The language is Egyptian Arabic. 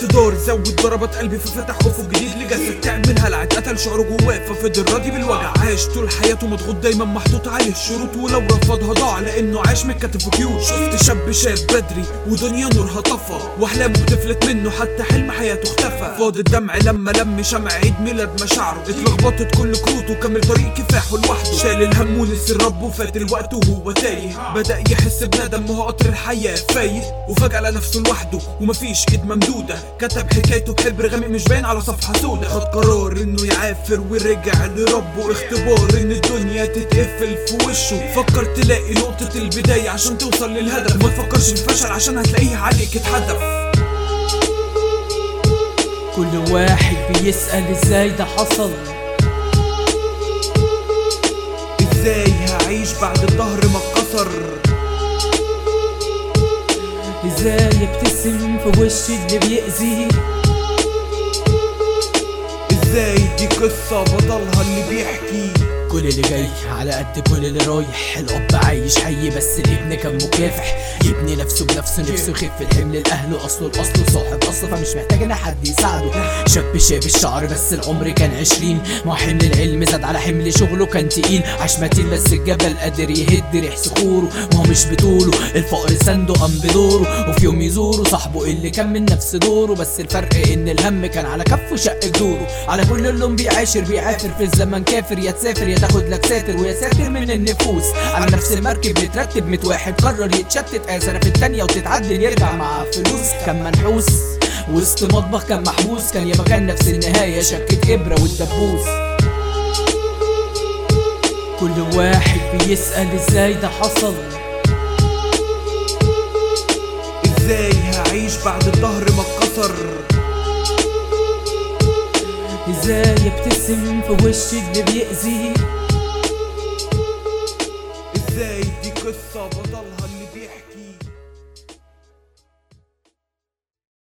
الوقت دار زود ضربات قلبي ففتح افق جديد لجسد تعمل هلع اتقتل شعره جواه ففضل راضي بالوجع عاش طول حياته مضغوط دايما محطوط عليه الشروط ولو رفضها ضاع لانه عاش متكتف في كيوت شفت شاب شاب بدري ودنيا نورها طفى واحلامه بتفلت منه حتى حلم حياته اختفى فاض الدمع لما لم شمع عيد ميلاد مشاعره اتلخبطت كل كروته كمل طريق كفاحه لوحده شال الهم ونسي الرب وفات الوقت وهو تايه بدا يحس بندم وهو قطر الحياه فايت وفجاه لقى نفسه لوحده ومفيش ايد ممدوده كتب حكايته بحبر غامق مش باين على صفحه سودا خد قرار انه يعافر ورجع لربه اختبار ان الدنيا تتقفل في وشه فكر تلاقي نقطه البدايه عشان توصل للهدف ما تفكرش في الفشل عشان هتلاقيه عليك اتحدف كل واحد بيسأل ازاي ده حصل ازاي هعيش بعد الظهر ما اتكسر ازاي ابتسم في وش اللي بيأذي ازاي دي قصة بطلها اللي بيحكي كل اللي جاي على قد كل اللي رايح الاب عايش حي بس الابن كان مكافح يبني نفسه بنفسه نفسه يخف الحمل لاهله اصله الاصل صاحب اصله فمش محتاج ان حد يساعده شاب شاب الشعر بس العمر كان عشرين ما حمل العلم زاد على حمل شغله كان تقيل عاش متين بس الجبل قادر يهد ريح صخوره ما هو مش بطوله الفقر سنده قام بدوره وفي يوم يزوره صاحبه اللي كان من نفس دوره بس الفرق ان الهم كان على كفه شق جدوره على كل اللون بيعاشر بيعافر في الزمن كافر يا تسافر يا تاخد لك ساتر ويا ساتر من النفوس على نفس المركب بيترتب ميت واحد قرر يتشتت آسرة في التانية وتتعدل يرجع مع فلوس كان منحوس وسط مطبخ كان محبوس كان يا مكان نفس النهاية شكت إبرة والدبوس كل واحد بيسأل ازاي ده حصل ازاي هعيش بعد الظهر ما اتكسر ازاي ابتسم في وش اللي بيأذي ازاي دي قصة بطلها اللي بيحكي